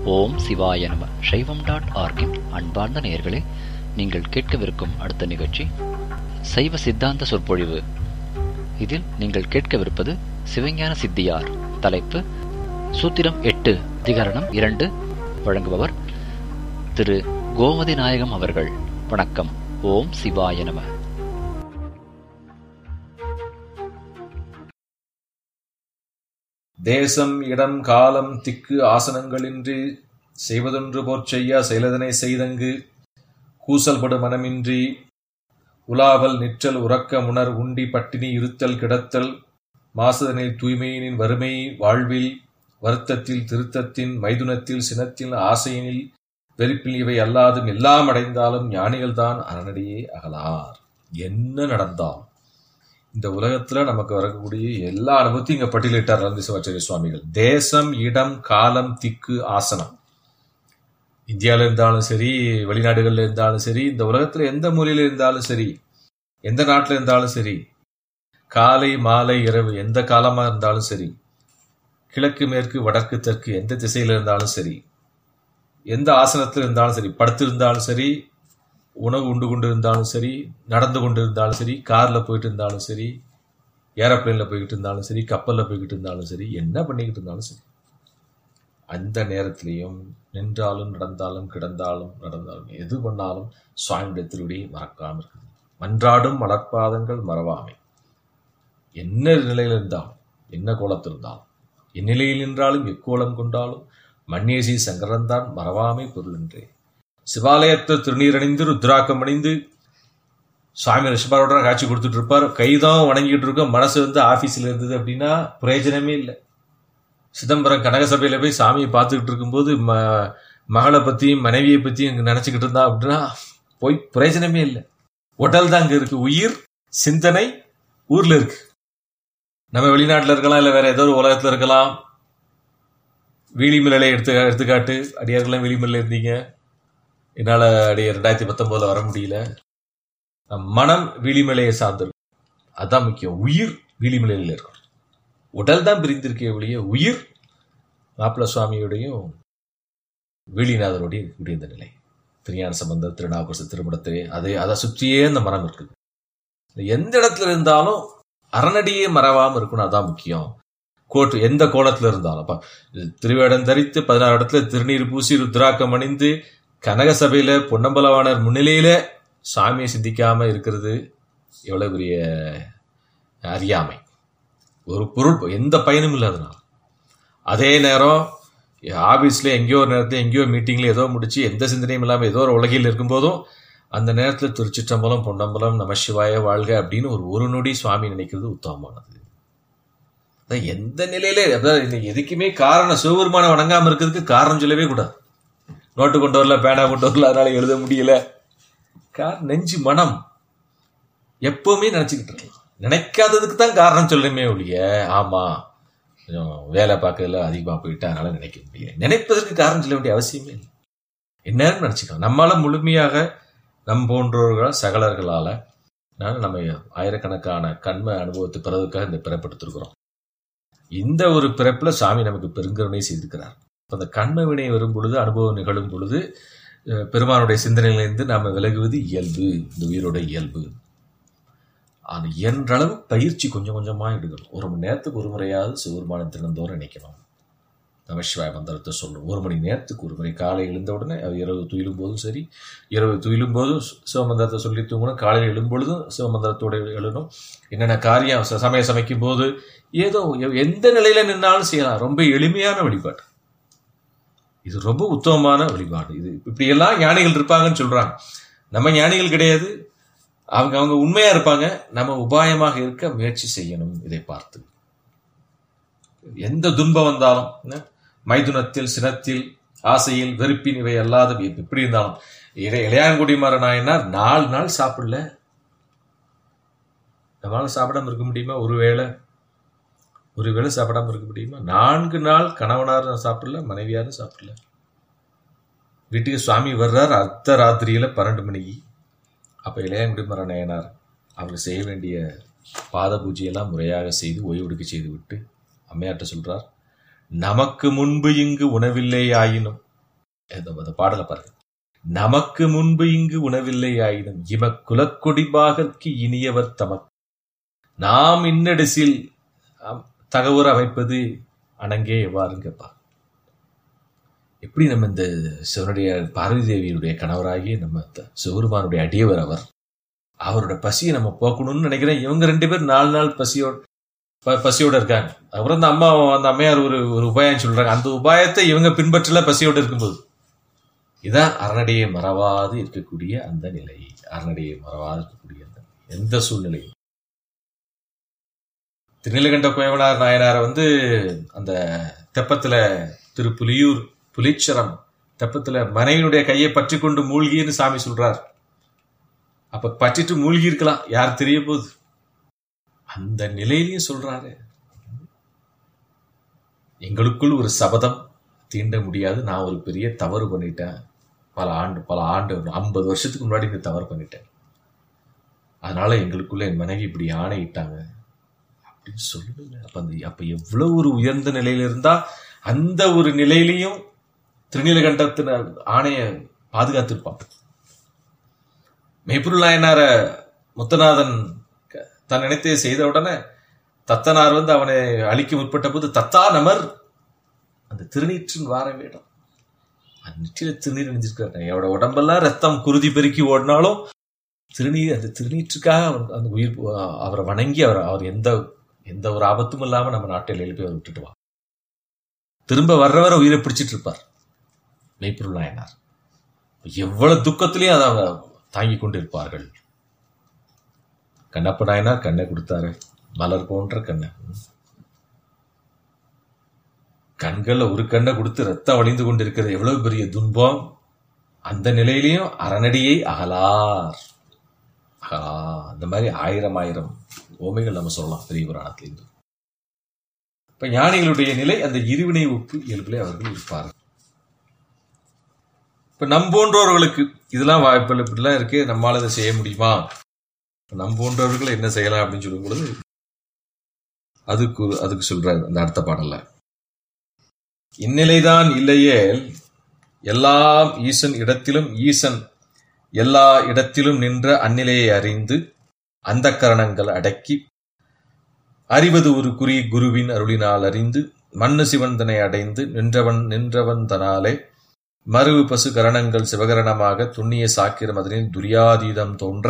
ஓம் சிவாய நம சைவம் டாட் ஆர்கின் அன்பார்ந்த நேயர்களே நீங்கள் கேட்கவிருக்கும் அடுத்த நிகழ்ச்சி சைவ சித்தாந்த சொற்பொழிவு இதில் நீங்கள் கேட்கவிருப்பது சிவஞான சித்தியார் தலைப்பு சூத்திரம் எட்டு அதிகரணம் இரண்டு வழங்குபவர் திரு கோமதி நாயகம் அவர்கள் வணக்கம் ஓம் சிவாய நம தேசம் இடம் காலம் திக்கு ஆசனங்களின்றி செய்வதொன்று போற் செய்யா செயலதனை செய்தங்கு கூசல்படு மனமின்றி உலாவல் நிற்றல் உறக்க உணர் உண்டி பட்டினி இருத்தல் கிடத்தல் மாசுதனில் தூய்மையினின் வறுமை வாழ்வில் வருத்தத்தில் திருத்தத்தின் மைதுனத்தில் சினத்தில் ஆசையினில் வெறுப்பில் இவை அல்லாதும் எல்லாம் அடைந்தாலும் ஞானிகள்தான் அறநடியே அகலார் என்ன நடந்தாலும் இந்த உலகத்துல நமக்கு வரக்கூடிய எல்லா அனுபவத்தையும் இங்க பட்டியலிட்டார் ரந்தி சிவாச்சாரிய சுவாமிகள் தேசம் இடம் காலம் திக்கு ஆசனம் இந்தியாவில் இருந்தாலும் சரி வெளிநாடுகள்ல இருந்தாலும் சரி இந்த உலகத்துல எந்த மூலையில இருந்தாலும் சரி எந்த நாட்டில் இருந்தாலும் சரி காலை மாலை இரவு எந்த காலமா இருந்தாலும் சரி கிழக்கு மேற்கு வடக்கு தெற்கு எந்த திசையில இருந்தாலும் சரி எந்த ஆசனத்தில் இருந்தாலும் சரி படுத்திருந்தாலும் சரி உணவு உண்டு கொண்டு இருந்தாலும் சரி நடந்து கொண்டு இருந்தாலும் சரி கார்ல போயிட்டு இருந்தாலும் சரி ஏரோப்ளேன்ல போய்கிட்டு இருந்தாலும் சரி கப்பல்ல போய்கிட்டு இருந்தாலும் சரி என்ன பண்ணிக்கிட்டு இருந்தாலும் சரி அந்த நேரத்திலையும் நின்றாலும் நடந்தாலும் கிடந்தாலும் நடந்தாலும் எது பண்ணாலும் சுவாமியுடைய திருவடியை மறக்காம இருக்குது மன்றாடும் மலர்பாதங்கள் மறவாமை என்ன நிலையில் இருந்தாலும் என்ன கோலத்தில் இருந்தாலும் எந்நிலையில் நின்றாலும் எக்கோலம் கொண்டாலும் மன்னியசி சங்கரன்தான் மறவாமை பொருள் என்றே சிவாலயத்தை திருநீரணிந்து ருத்ராக்கம் அணிந்து சுவாமி ரிஷபாரோட காட்சி கொடுத்துட்டு இருப்பார் கைதான் வணங்கிட்டு இருக்கோம் மனசு வந்து ஆபீஸ்ல இருந்தது அப்படின்னா பிரயோஜனமே இல்லை சிதம்பரம் கனக சபையில போய் சாமியை பார்த்துக்கிட்டு இருக்கும்போது ம மகளை பத்தியும் மனைவியை பத்தியும் நினைச்சுக்கிட்டு இருந்தா அப்படின்னா போய் பிரயோஜனமே இல்லை உடல் தான் அங்க இருக்கு உயிர் சிந்தனை ஊர்ல இருக்கு நம்ம வெளிநாட்டுல இருக்கலாம் இல்ல வேற ஏதோ ஒரு உலகத்துல இருக்கலாம் வீலிமில்லை எடுத்து எடுத்துக்காட்டு அடியார்கள்லாம் வீலிமில்ல இருந்தீங்க என்னால் அப்படியே ரெண்டாயிரத்தி பத்தொம்போதில் வர முடியல மனம் விழிமலையை சார்ந்திருக்கும் அதுதான் முக்கியம் உயிர் விழிமலையில் இருக்கும் உடல் தான் பிரிந்திருக்கே ஒழிய உயிர் மாப்பிள்ள சுவாமியோடையும் வீலிநாதரோடையும் இருக்கக்கூடிய இந்த நிலை திருஞான சம்பந்தர் திருநாவுக்கரசு திருமணத்தை அதை அதை சுற்றியே அந்த மரம் இருக்குது எந்த இடத்துல இருந்தாலும் அறநடியே மறவாமல் இருக்கணும் அதான் முக்கியம் கோட்டு எந்த கோலத்துல இருந்தாலும் திருவேடம் தரித்து பதினாறு இடத்துல திருநீர் பூசி ருத்ராக்கம் அணிந்து கனக சபையில பொன்னம்பலவாணர் முன்னிலையில சாமியை சிந்திக்காம இருக்கிறது எவ்வளவு பெரிய அறியாமை ஒரு பொருள் எந்த பயனும் இல்லாதனால அதே நேரம் ஆபீஸ்ல எங்கேயோ ஒரு நேரத்தில் எங்கேயோ மீட்டிங்ல ஏதோ முடிச்சு எந்த சிந்தனையும் இல்லாமல் ஏதோ ஒரு உலகில் இருக்கும்போதும் அந்த நேரத்தில் திருச்சிற்றம்பலம் பொன்னம்பலம் நமசிவாய வாழ்க அப்படின்னு ஒரு ஒரு நொடி சுவாமி நினைக்கிறது உத்தமமானது எந்த நிலையில அதாவது எதுக்குமே காரணம் சிவபெருமான வணங்காம இருக்கிறதுக்கு காரணம் சொல்லவே கூடாது நோட்டு கொண்டு வரல பேனா கொண்டு வரல அதனால எழுத முடியல கார் நெஞ்சு மனம் எப்பவுமே நினைச்சுக்கிட்டு இருக்கலாம் நினைக்காததுக்கு தான் காரணம் சொல்லணுமே ஒழிய ஆமா கொஞ்சம் வேலை பார்க்கறதுல அதிகமாக போயிட்டு அதனால நினைக்க முடியல நினைப்பதற்கு காரணம் சொல்ல வேண்டிய அவசியமே இல்லை என்னன்னு நினைச்சுக்கலாம் நம்மளால முழுமையாக நம் போன்றவர்கள் சகலர்களால நம்ம ஆயிரக்கணக்கான கண்ம அனுபவத்தை பெறதுக்காக இந்த பிறப்படுத்திருக்கிறோம் இந்த ஒரு பிறப்புல சாமி நமக்கு பெருங்கருணை செய்திருக்கிறார் அந்த கண்ம வினை வரும் பொழுது அனுபவம் நிகழும் பொழுது பெருமானுடைய சிந்தனையிலிருந்து நாம விலகுவது இயல்பு இந்த உயிரோட இயல்பு அது என்றளவு பயிற்சி கொஞ்சம் கொஞ்சமா எடுக்கணும் ஒரு மணி நேரத்துக்கு ஒரு முறையாவது சிவபெருமான தினந்தோறும் நினைக்கணும் நமசிவாய மந்திரத்தை சொல்லணும் ஒரு மணி நேரத்துக்கு ஒரு முறை காலை எழுந்த உடனே இரவு துயிலும் போதும் சரி இரவு துயிலும் போதும் சிவமந்திரத்தை சொல்லி தூங்கணும் காலையில் எழும்பொழுதும் சிவமந்திரத்தோட எழுணும் என்னென்ன காரியம் சமயம் சமைக்கும் போது ஏதோ எந்த நிலையில நின்னாலும் செய்யலாம் ரொம்ப எளிமையான வழிபாடு இது ரொம்ப உத்தமமான வழிபாடு இது இப்படி எல்லாம் ஞானிகள் இருப்பாங்கன்னு சொல்றாங்க நம்ம ஞானிகள் கிடையாது அவங்க அவங்க உண்மையா இருப்பாங்க நம்ம உபாயமாக இருக்க முயற்சி செய்யணும் இதை பார்த்து எந்த துன்பம் வந்தாலும் மைதுனத்தில் சினத்தில் ஆசையில் வெறுப்பின் இவை அல்லாத எப்படி இருந்தாலும் இளையான்குடி மாற நாயனார் நாலு நாள் சாப்பிடல நம்மளால சாப்பிடாம இருக்க முடியுமா ஒருவேளை ஒரு வேளை சாப்பிடாம இருக்க முடியுமா நான்கு நாள் கணவனாரும் சாப்பிடல மனைவியாரும் சாப்பிடல வீட்டுக்கு சுவாமி வர்றார் அர்த்த ராத்திரியில பன்னெண்டு மணிக்கு அப்ப இளையங்குடி மரணயனார் அவர் செய்ய வேண்டிய பாத பூஜையெல்லாம் முறையாக செய்து ஓய்வெடுக்க செய்து விட்டு அம்மையார்ட்ட சொல்றார் நமக்கு முன்பு இங்கு உணவில்லை ஆயினும் இந்த இந்த பாடலை பாருங்க நமக்கு முன்பு இங்கு உணவில்லை ஆயினும் இம குலக்கொடிபாகற்கு இனியவர் தமக்கு நாம் இன்னடிசில் தகவல் அமைப்பது அணங்கே எவ்வாறுன்னு கேட்பா எப்படி நம்ம இந்த சிவனுடைய பார்வதி தேவியுடைய கணவராகி நம்ம த- சிவபெருமானுடைய அடியவர் அவர் அவரோட பசியை நம்ம போக்கணும்னு நினைக்கிறேன் இவங்க ரெண்டு பேர் நாலு நாள் பசியோட ப- பசியோட இருக்காங்க அப்புறம் அந்த அம்மா அந்த அம்மையார் ஒரு ஒரு உபாயம் சொல்றாங்க அந்த உபாயத்தை இவங்க பின்பற்றல பசியோட இருக்கும்போது இதான் அரணடியை மறவாது இருக்கக்கூடிய அந்த நிலை அரணடியை மறவாது இருக்கக்கூடிய அந்த எந்த சூழ்நிலையும் திருநீலகண்ட கோயவனார் நாயனாரை வந்து அந்த தெப்பத்துல திரு புலியூர் புலீச்சரம் தெப்பத்துல மனைவியுடைய கையை பற்றி கொண்டு மூழ்கின்னு சாமி சொல்றார் அப்ப பற்றிட்டு மூழ்கி இருக்கலாம் யார் தெரிய போகுது அந்த நிலையிலையும் சொல்றாரு எங்களுக்குள் ஒரு சபதம் தீண்ட முடியாது நான் ஒரு பெரிய தவறு பண்ணிட்டேன் பல ஆண்டு பல ஆண்டு ஐம்பது வருஷத்துக்கு முன்னாடி இந்த தவறு பண்ணிட்டேன் அதனால எங்களுக்குள்ள என் மனைவி இப்படி ஆணையிட்டாங்க அப்படின்னு சொல்லல அப்ப அந்த அப்ப எவ்வளவு ஒரு உயர்ந்த நிலையில இருந்தா அந்த ஒரு நிலையிலையும் திருநீலகண்டத்தின் ஆணைய பாதுகாத்திருப்பான் மெய்ப்பொருள் நாயனார முத்தநாதன் க- தான் நினைத்ததை செய்த உடனே தத்தனார் வந்து அவனை அழிக்க முற்பட்ட போது தத்தா நமர் அந்த திருநீற்றின் வார வேடம் அந்த நெற்றியில திருநீர் நினைஞ்சிருக்காரு அவரோட உடம்பெல்லாம் ரத்தம் குருதி பெருக்கி ஓடினாலும் திருநீர் அந்த திருநீற்றுக்காக அவர் அந்த உயிர் அவரை வணங்கி அவர் அவர் எந்த எந்த ஒரு ஆபத்தும் இல்லாம நம்ம நாட்டில் எழுப்பி அவர் விட்டுட்டு வா திரும்ப வர்றவரை உயிரை பிடிச்சிட்டு இருப்பார் மெய்ப்பொருள் நாயனார் எவ்வளவு துக்கத்திலையும் அதை அவங்க தாங்கி கொண்டு இருப்பார்கள் கண்ணப்ப நாயனார் கண்ணை கொடுத்தாரு மலர் போன்ற கண்ணை கண்கள்ல ஒரு கண்ணை கொடுத்து ரத்தம் வழிந்து கொண்டிருக்கிறது எவ்வளவு பெரிய துன்பம் அந்த நிலையிலையும் அரணடியை அகலார் அகலா அந்த மாதிரி ஆயிரம் ஆயிரம் ஓமைகள் நம்ம சொல்லலாம் பெரிய புராணத்திலிருந்து இப்ப ஞானிகளுடைய நிலை அந்த இருவினை ஒப்பு இயல்பிலே அவர்கள் இருப்பார்கள் இப்ப நம் போன்றவர்களுக்கு இதெல்லாம் வாய்ப்புகள் இப்படிலாம் இருக்கு நம்மால இதை செய்ய முடியுமா இப்ப நம் போன்றவர்கள் என்ன செய்யலாம் அப்படின்னு சொல்லும் பொழுது அதுக்கு ஒரு- அதுக்கு சொல்றாரு அந்த அடுத்த பாடல்ல இந்நிலைதான் இல்லையேல் எல்லாம் ஈசன் இடத்திலும் ஈசன் எல்லா இடத்திலும் நின்ற அந்நிலையை அறிந்து அந்த கரணங்கள் அடக்கி அறிவது ஒரு குறி குருவின் அருளினால் அறிந்து மண்ணு சிவந்தனை அடைந்து நின்றவன் நின்றவன் தனாலே மருவு பசு கரணங்கள் சிவகரணமாக துண்ணிய சாக்கிரம் அதனில் துரியாதீதம் தோன்ற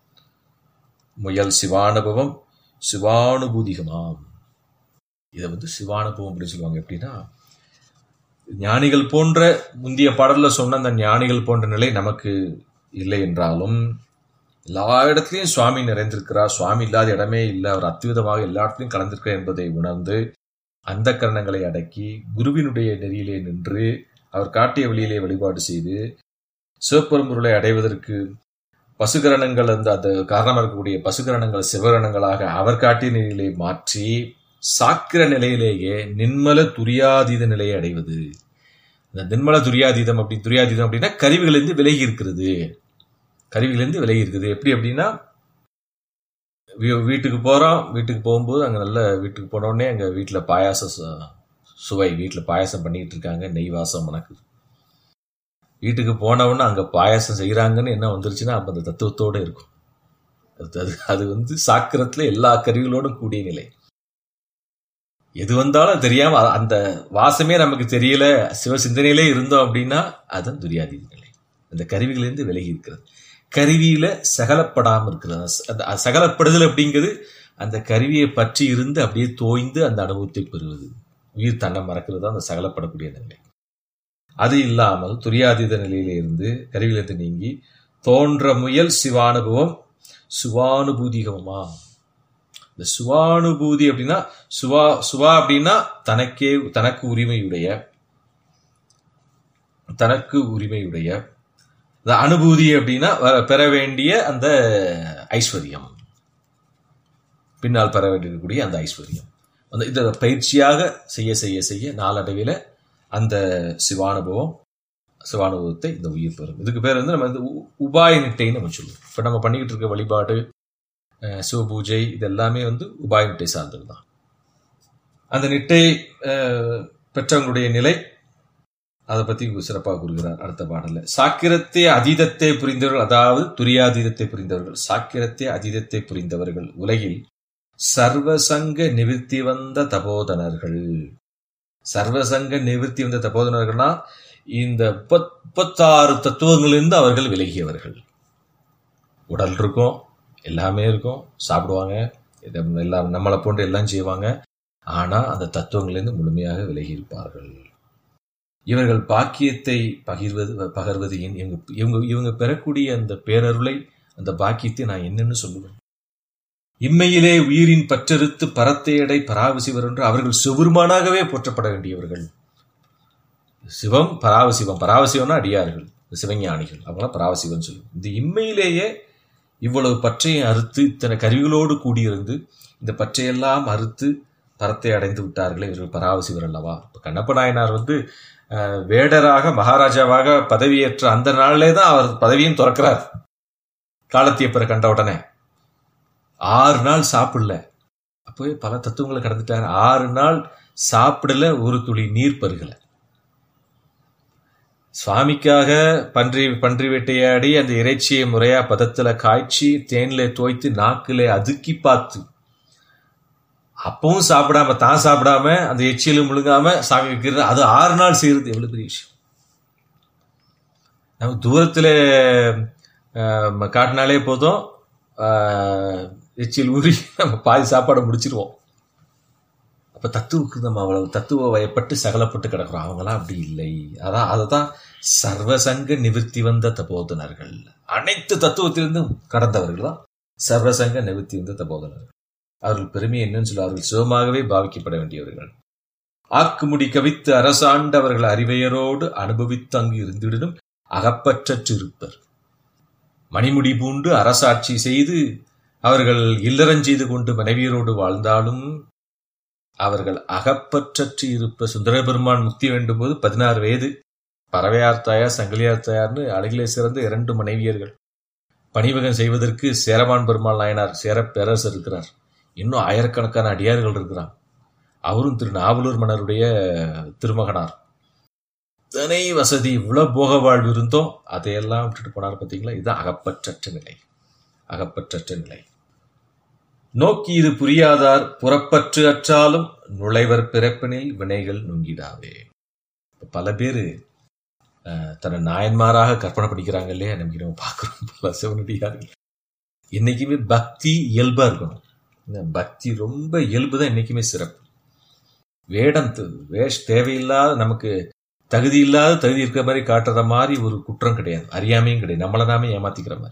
முயல் சிவானுபவம் சிவானுபூதிகமாம் இதை வந்து சிவானுபவம் அப்படின்னு சொல்லுவாங்க எப்படின்னா ஞானிகள் போன்ற முந்திய பாடல்ல சொன்ன அந்த ஞானிகள் போன்ற நிலை நமக்கு இல்லை என்றாலும் எல்லா இடத்துலையும் சுவாமி நிறைந்திருக்கிறார் சுவாமி இல்லாத இடமே இல்லை அவர் அத்விதமாக எல்லா இடத்துலையும் கலந்திருக்கிறார் என்பதை உணர்ந்து அந்த கரணங்களை அடக்கி குருவினுடைய நெறியிலே நின்று அவர் காட்டிய வழியிலே வழிபாடு செய்து சிவபெரும்பொருளை அடைவதற்கு பசுகரணங்கள் அந்த அந்த காரணமாக இருக்கக்கூடிய பசுகரணங்கள் சிவகரணங்களாக அவர் காட்டிய நிலையிலே மாற்றி சாக்கிர நிலையிலேயே நின்மல துரியாதீத நிலையை அடைவது இந்த நின்மல துரியாதீதம் அப்படி துரியாதீதம் அப்படின்னா கருவிகளிலிருந்து விலகி இருக்கிறது கருவிகளிலிருந்து விலகி இருக்குது எப்படி அப்படின்னா வீ- வீட்டுக்கு போறோம் வீட்டுக்கு போகும்போது அங்க நல்ல வீட்டுக்கு போன உடனே அங்க வீட்டுல பாயாசம் சு- சுவை வீட்டுல பாயாசம் பண்ணிட்டு இருக்காங்க நெய் வாசம் மணக்குது வீட்டுக்கு போன உடனே அங்க பாயாசம் செய்யறாங்கன்னு என்ன வந்துருச்சுன்னா அப்ப அந்த தத்துவத்தோட இருக்கும் அது- அது அது வந்து சாக்கிரத்துல எல்லா கருவிகளோடும் கூடிய நிலை எது வந்தாலும் தெரியாம அ- அந்த வாசமே நமக்கு தெரியல சிவ சிந்தனையிலே இருந்தோம் அப்படின்னா அதுதான் துரியாதீத நிலை அந்த கருவிகளிலிருந்து விலகி இருக்கிறது கருவியில சகலப்படாம இருக்கிறது அந்த ச- அந்த சகலப்படுதல் அப்படிங்கிறது அந்த கருவியை பற்றி இருந்து அப்படியே தோய்ந்து அந்த அனுபவத்தை பெறுவது உயிர் தன்னை மறக்கிறது தான் அந்த சகலப்படக்கூடிய நிலை அது இல்லாமல் துரியாதீத நிலையில இருந்து கருவியிலிருந்து நீங்கி தோன்ற முயல் சிவானுபவம் சுவானுபூதிகமா இந்த சுவானுபூதி அப்படின்னா சுவா சுவா அப்படின்னா தனக்கே தனக்கு உரிமையுடைய தனக்கு உரிமையுடைய இந்த அனுபூதி அப்படின்னா வர- பெற வேண்டிய அந்த ஐஸ்வர்யம் பின்னால் பெற வேண்டியிருக்கக்கூடிய அந்த ஐஸ்வர்யம் அந்த இதை பயிற்சியாக செய்ய செய்ய செய்ய நாளடைவில் அந்த சிவானுபவம் சிவானுபவத்தை இந்த உயிர் பெறும் இதுக்கு பேர் வந்து நம்ம வந்து உ- உபாய நிட்டைன்னு நம்ம சொல்லுவோம் இப்போ நம்ம பண்ணிக்கிட்டு இருக்க வழிபாடு அஹ், சிவபூஜை இது எல்லாமே வந்து உபாய நிட்டை சார்ந்தது தான் அந்த நிட்டை அஹ், பெற்றவங்களுடைய நிலை அதை பத்தி சிறப்பாக கூறுகிறார் அடுத்த பாடல்ல சாக்கிரத்தே அதீதத்தை புரிந்தவர்கள் அதாவது துரியாதீதத்தை புரிந்தவர்கள் சாக்கிரத்தே அதீதத்தை புரிந்தவர்கள் உலகில் சர்வசங்க நிவிர்த்தி வந்த தபோதனர்கள் சர்வசங்க நிவிர்த்தி வந்த தபோதனர்கள்னா இந்த முப்பத்- முப்பத்தாறு தத்துவங்களிலிருந்து அவர்கள் விலகியவர்கள் உடல் இருக்கும் எல்லாமே இருக்கும் சாப்பிடுவாங்க இதை எல்லாம் நம்மளை போன்று எல்லாம் செய்வாங்க ஆனா அந்த தத்துவங்களிலிருந்து முழுமையாக விலகி இருப்பார்கள் இவர்கள் பாக்கியத்தை பகிர்வது பகர்வது ஏன்? இவங்க இவங்க இவங்க பெறக்கூடிய அந்த பேரருளை அந்த பாக்கியத்தை நான் என்னன்னு சொல்லுவேன் இம்மையிலே உயிரின் பற்றறுத்து பரத்தையடை பராவசிவர் என்று அவர்கள் சிவருமானாகவே போற்றப்பட வேண்டியவர்கள் சிவம் பராவசிவம் பராவசிவம்னா அடியார்கள் சிவஞானிகள் அவங்களாம் பராவசிவம் சொல்லுவோம் இந்த இம்மையிலேயே இவ்வளவு பற்றையை அறுத்து இத்தனை கருவிகளோடு கூடியிருந்து இந்த பற்றையெல்லாம் அறுத்து பரத்தை அடைந்து விட்டார்களே இவர்கள் பராவசிவர் அல்லவா இப்ப கண்ணப்ப நாயனார் வந்து அஹ், வேடராக மகாராஜாவாக பதவியேற்ற அந்த நாளிலே தான் அவர் பதவியும் துறக்கிறார் காலத்தியப்பரை கண்ட உடனே ஆறு நாள் சாப்பிடல அப்போவே பல தத்துவங்களை கடந்துட்டார் ஆறு நாள் சாப்பிடல ஒரு துளி நீர் பருகல சுவாமிக்காக பன்றி பன்றி வேட்டையாடி அந்த இறைச்சியை முறையா பதத்துல காய்ச்சி தேன்ல தோய்த்து நாக்குல அதுக்கி பார்த்து அப்பவும் சாப்பிடாம தான் சாப்பிடாம அந்த எச்சியிலும் முழுங்காம சாமி வைக்கிறது அது ஆறு நாள் செய்யறது எவ்வளவு பெரிய விஷயம் நம்ம தூரத்துல ஆஹ், காட்டினாலே போதும் ஆஹ், எச்சில் ஊறி நம்ம பாதி சாப்பாடை முடிச்சிருவோம் அப்ப தத்துவுக்கு நம்ம அவ்வளவு தத்துவ வயப்பட்டு சகலப்பட்டு கிடக்குறோம் அவங்களாம் அப்படி இல்லை அதான் அததான் சர்வசங்க நிவிர்த்தி வந்த தபோதனர்கள் அனைத்து தத்துவத்திலிருந்தும் கடந்தவர்கள் தான் சர்வசங்க நிவிர்த்தி வந்த தபோதனர்கள் அவர்கள் பெருமை என்னன்னு சொல்ல அவர்கள் சிவமாகவே பாவிக்கப்பட வேண்டியவர்கள் ஆக்குமுடி கவித்து அரசாண்டு அவர்கள் அறிவையரோடு அனுபவித்து அங்கு இருந்திடனும் அகப்பற்றிருப்பர் மணிமுடி பூண்டு அரசாட்சி செய்து அவர்கள் இல்லறஞ்செய்து கொண்டு மனைவியரோடு வாழ்ந்தாலும் அவர்கள் அகப்பற்றற்று இருப்ப சுந்தர பெருமான் முக்தி வேண்டும் போது பதினாறு வயது பறவையார் தாயார் சங்கிலியார் தாயார்னு அழகிலே சிறந்த இரண்டு மனைவியர்கள் பணிவகம் செய்வதற்கு சேரமான் பெருமாள் நாயனார் சேர பேரரசர் இருக்கிறார் இன்னும் ஆயிரக்கணக்கான அடியார்கள் இருக்கிறார் அவரும் திரு நாவலூர் மன்னருடைய திருமகனார் இத்தனை வசதி இவ்வளவு போக வாழ்வு இருந்தோம் அதையெல்லாம் விட்டுட்டு போனார் பார்த்தீங்களா இதுதான் அகப்பற்றற்ற நிலை அகப்பற்றற்ற நிலை நோக்கி இது புரியாதார் புறப்பற்று அற்றாலும் நுழைவர் பிறப்பினில் வினைகள் நுங்கிடாவே இப்ப பல பேரு அஹ், தன்னை நாயன்மாராக கற்பனை பண்ணிக்கிறாங்க இல்லையா நமக்கு நம்ம பார்க்குறோம் பல சிவனடியார்கள் என்னைக்குமே பக்தி இயல்பா இருக்கணும் இந்த பக்தி ரொம்ப இயல்பு தான் என்னைக்குமே சிறப்பு வேடம் து- வேஷ் தேவையில்லாத நமக்கு தகுதி இல்லாத தகுதி இருக்கிற மாதிரி காட்டுற மாதிரி ஒரு குற்றம் கிடையாது அறியாமையும் கிடையாது நம்மள நாமே ஏமாத்திக்கிற மாதிரி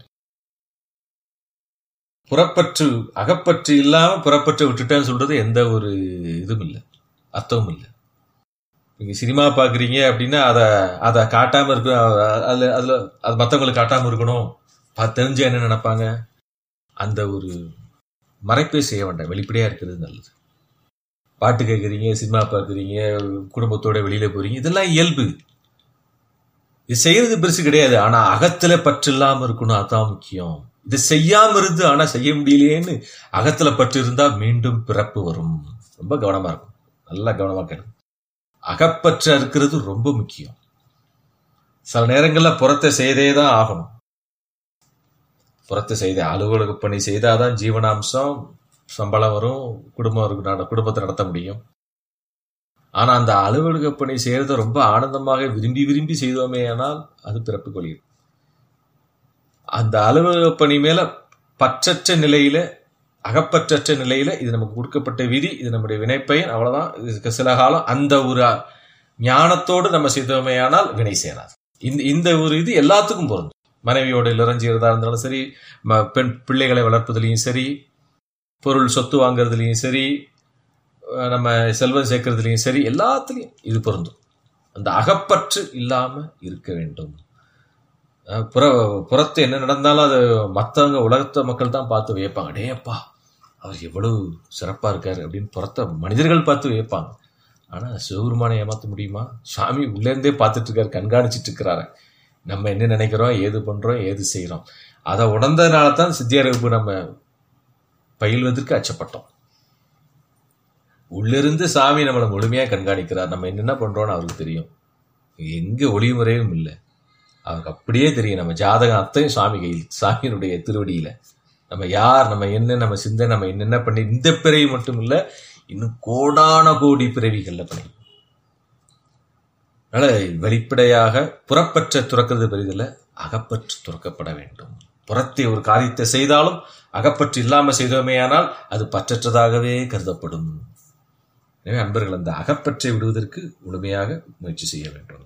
புறப்பற்று அகப்பற்று இல்லாம புறப்பற்று விட்டுட்டேன்னு சொல்றது எந்த ஒரு இதுவும் இல்லை அர்த்தமும் இல்லை நீங்க சினிமா பாக்குறீங்க அப்படின்னா அதை அதை காட்டாம இருக்க அதுல அதுல அது மத்தவங்களுக்கு காட்டாம இருக்கணும் பா- தெரிஞ்சா என்ன நினைப்பாங்க அந்த ஒரு மறைப்பே செய்ய வேண்டாம் வெளிப்படையா இருக்கிறது நல்லது பாட்டு கேட்குறீங்க சினிமா பார்க்குறீங்க குடும்பத்தோட வெளியில போறீங்க இதெல்லாம் இயல்பு இது செய்யறது பெருசு கிடையாது ஆனா அகத்துல பற்று இல்லாம இருக்கணும் அதான் முக்கியம் இது செய்யாம இருந்து ஆனா செய்ய முடியலையேன்னு அகத்துல பற்று இருந்தா மீண்டும் பிறப்பு வரும் ரொம்ப கவனமா இருக்கும் நல்லா கவனமா கேளுங்க அகப்பற்ற இருக்கிறது ரொம்ப முக்கியம் சில நேரங்கள்ல புறத்தை செய்தே தான் ஆகணும் புறத்தை செய்த அலுவலக பணி செய்தாதான் ஜீவனாம்சம் சம்பளம் வரும் குடும்பம் இருக்கு நட- குடும்பத்தை நடத்த முடியும் ஆனா அந்த அலுவலக பணி செய்யறத ரொம்ப ஆனந்தமாக விரும்பி விரும்பி செய்தோமே ஆனால் அது பிறப்பு கொள்கிறது அந்த அலுவலக பணி மேல பற்றற்ற நிலையில அகப்பற்றற்ற நிலையில இது நமக்கு கொடுக்கப்பட்ட விதி இது நம்முடைய வினைப்பயன் அவ்வளவுதான் இதுக்கு சில காலம் அந்த ஒரு ஞானத்தோடு நம்ம செய்தோமேயானால் வினை சேராது இந்த இந்த ஒரு இது எல்லாத்துக்கும் பொருந்தும் மனைவியோட இறஞ்சிறதா இருந்தாலும் சரி ம- பெண் பிள்ளைகளை வளர்ப்பதுலையும் சரி பொருள் சொத்து வாங்குறதுலையும் சரி அஹ் நம்ம செல்வம் சேர்க்கறதுலையும் சரி எல்லாத்துலேயும் இது பொருந்தும் அந்த அகப்பற்று இல்லாம இருக்க வேண்டும் அஹ் புற புறத்து என்ன நடந்தாலும் அது மற்றவங்க உலகத்த மக்கள் தான் பார்த்து வியப்பாங்க டேப்பா அவர் எவ்வளவு சிறப்பா இருக்காரு அப்படின்னு புறத்த மனிதர்கள் பார்த்து வியப்பாங்க ஆனா சிவபெருமானை ஏமாத்த முடியுமா சாமி உள்ளேருந்தே பார்த்துட்டு இருக்காரு கண்காணிச்சிட்டு இருக்கிறாரு நம்ம என்ன நினைக்கிறோம் ஏது பண்றோம் ஏது செய்றோம் அதை உணர்ந்ததுனால தான் சித்தியார் வகுப்பு நம்ம பயில்வதற்கு அச்சப்பட்டோம் உள்ளிருந்து சாமி நம்மளை முழுமையா கண்காணிக்கிறார் நம்ம என்னென்ன பண்றோம்னு அவருக்கு தெரியும் எங்க ஒளிமுறையும் இல்லை அவருக்கு அப்படியே தெரியும் நம்ம ஜாதகம் அத்தையும் சுவாமி கையில் சாமியினுடைய திருவடியில நம்ம யார் நம்ம என்ன நம்ம சிந்தை நம்ம என்னென்ன பண்ணி இந்த பிறவி மட்டும் இல்லை இன்னும் கோடான கோடி பிறவிகள்ல பண்ணி அதனால வெளிப்படையாக புறப்பற்ற துறக்கிறது பெரிதில்ல அகப்பற்று துறக்கப்பட வேண்டும் புறத்தை ஒரு காரியத்தை செய்தாலும் அகப்பற்று இல்லாம செய்தோமேயானால் அது பற்றற்றதாகவே கருதப்படும் எனவே அன்பர்கள் அந்த அகப்பற்றை விடுவதற்கு முழுமையாக முயற்சி செய்ய வேண்டும்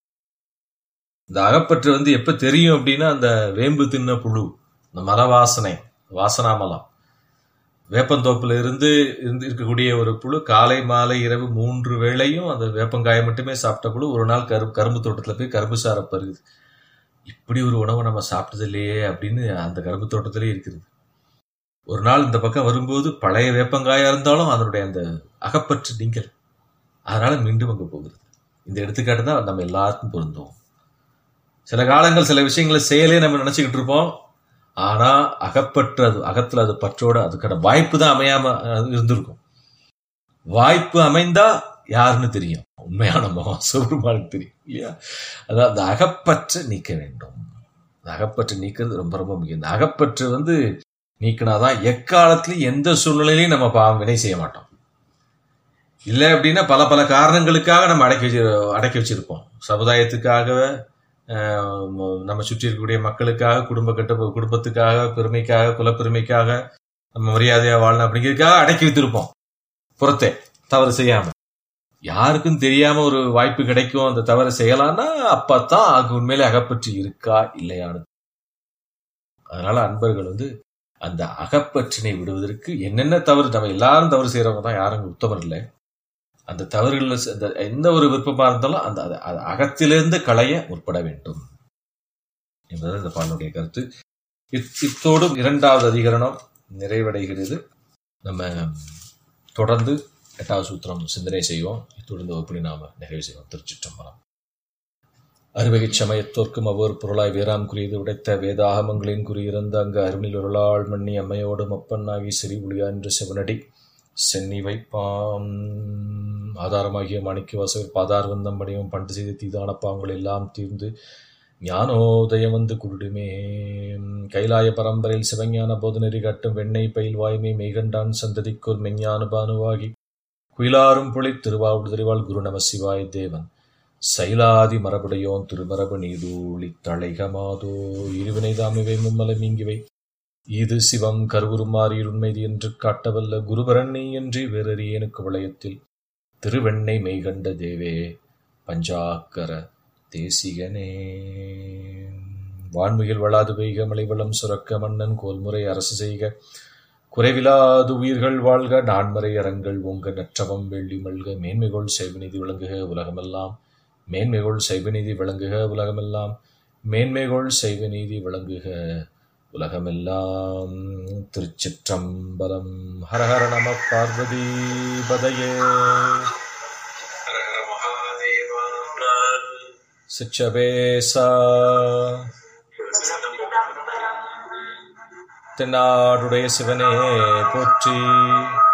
இந்த அகப்பற்று வந்து எப்ப தெரியும் அப்படின்னா அந்த வேம்பு தின்ன புழு இந்த மர வாசனை வாசனாமலம் வேப்பந்தோப்புல இருந்து இருந்து இருக்கக்கூடிய ஒரு புழு காலை மாலை இரவு மூன்று வேளையும் அந்த வேப்பங்காயை மட்டுமே சாப்பிட்ட புழு ஒரு நாள் கரு கரும்பு தோட்டத்துல போய் கரும்பு சாரை பருகுது இப்படி ஒரு உணவை நம்ம சாப்பிட்டது இல்லையே அப்படின்னு அந்த கரும்பு தோட்டத்திலே இருக்குது ஒரு நாள் இந்த பக்கம் வரும்போது பழைய வேப்பங்காயா இருந்தாலும் அதனுடைய அந்த அகப்பற்று நீங்கல் அதனால மீண்டும் அங்க போகிறது இந்த எடுத்துக்காட்டு தான் நம்ம எல்லாருக்கும் பொருந்தும் சில காலங்கள் சில விஷயங்களை செயலே நம்ம நினைச்சுக்கிட்டு இருப்போம் ஆனா அகப்பற்று அது அகத்துல அது பற்றோட அதுக்கான வாய்ப்பு தான் அமையாம அஹ், இருந்திருக்கும் வாய்ப்பு அமைந்தா யாருன்னு தெரியும் உண்மையான முகம் சிவபெருமானுக்கு தெரியும் இல்லையா அதான் அந்த அகப்பற்றை நீக்க வேண்டும் அந்த அகப்பற்றை நீக்கிறது ரொம்ப ரொம்ப முக்கியம் இந்த அகப்பற்று வந்து நீக்கினாதான் எக்காலத்திலையும் எந்த சூழ்நிலையிலையும் நம்ம பாவம் வினை செய்ய மாட்டோம் இல்லை அப்படின்னா பல பல காரணங்களுக்காக நம்ம அடக்கி வச்சு அடக்கி வச்சிருப்போம் சமுதாயத்துக்காக ஆஹ், நம்ம சுற்றி இருக்கக்கூடிய மக்களுக்காக குடும்ப கட்ட குடும்பத்துக்காக பெருமைக்காக குலப்பெருமைக்காக நம்ம மரியாதையா வாழணும் அப்படிங்கிறதுக்காக அடக்கி வைத்திருப்போம் புறத்தே தவறு செய்யாம யாருக்கும் தெரியாம ஒரு வாய்ப்பு கிடைக்கும் அந்த தவறை செய்யலாம்னா அப்பதான் அது உண்மையிலே அகப்பற்று இருக்கா இல்லையானு அதனால அன்பர்கள் வந்து அந்த அகப்பற்றினை விடுவதற்கு என்னென்ன தவறு நம்ம எல்லாரும் தவறு செய்யறவங்க தான் யாரும் இங்க உத்தமர் இல்லை அந்த தவறுகள்ல செ- அந்த எந்த ஒரு விருப்பமா இருந்தாலும் அந்த அது- அது அகத்திலிருந்து களைய முற்பட வேண்டும் என்பது இந்த பாடலுடைய கருத்து இத்- இத்தோடும் இரண்டாவது அதிகரணம் நிறைவடைகிறது நம்ம தொடர்ந்து எட்டாவது சூத்திரம் சிந்தனை செய்வோம் இத்தோடு இந்த வகுப்பினை நாம நிறைவு செய்வோம் திருச்சிற்றம்பலம் அறுவகை சமயத்தோர்க்கும் அவ்வொரு பொருளாய் வேறாம் குறியது உடைத்த வேதாகமங்களின் குறியிருந்த அங்கு அருணில் ஒருளாள் மண்ணி அம்மையோடும் அப்பன்னாகி சிறி ஒளியா என்று சிவனடி சென்னி வைப்பாம் ஆதாரமாகிய மாணிக்க வாசகர் பாதார் வந்தம் பணியும் பண்டு செய்த தீதான பாவங்கள் எல்லாம் தீர்ந்து ஞானோதயம் வந்து குருடுமே கைலாய பரம்பரையில் சிவஞான போதநெறி கட்டும் வெண்ணெய் பயில் வாய்மை மெய்கண்டான் சந்ததிக்கோர் மெஞ்ஞான பானுவாகி குயிலாரும் புலி திருவாவுடு திருவாள் குரு நம சிவாய தேவன் சைலாதி மரபுடையோன் திருமரபு நீதூளி தழைகமாதோ இருவினை தாமிவை மும்மலை மீங்கிவை இது சிவம் கருவுருமாறி உண்மைது என்று காட்டவல்ல குருபரண்ணை என்று வேறறியேனுக்கு வளையத்தில் திருவெண்ணை மெய்கண்ட தேவே பஞ்சாக்கர தேசிகனே வான்மிகில் வளாது பெய்க மலைவளம் சுரக்க மன்னன் கோல்முறை அரசு செய்க குறைவிலாது உயிர்கள் வாழ்க நான்மறை அறங்கள் ஓங்க நற்றவம் வெள்ளி மல்க மேன்மைகொள் செய்வநீதி விளங்குக உலகமெல்லாம் மேன்மைகொள் செய்வநீதி விளங்குக உலகமெல்லாம் மேன்மைகொள் செய்வநீதி விளங்குக உலகமெல்லாம் திருச்சிற்றம்பலம் ஹரஹர நம பார்வதி பதையே ஹர ஹர மகாதேவா சிச்சபேசா தென்னாடுடைய சிவனே போற்றி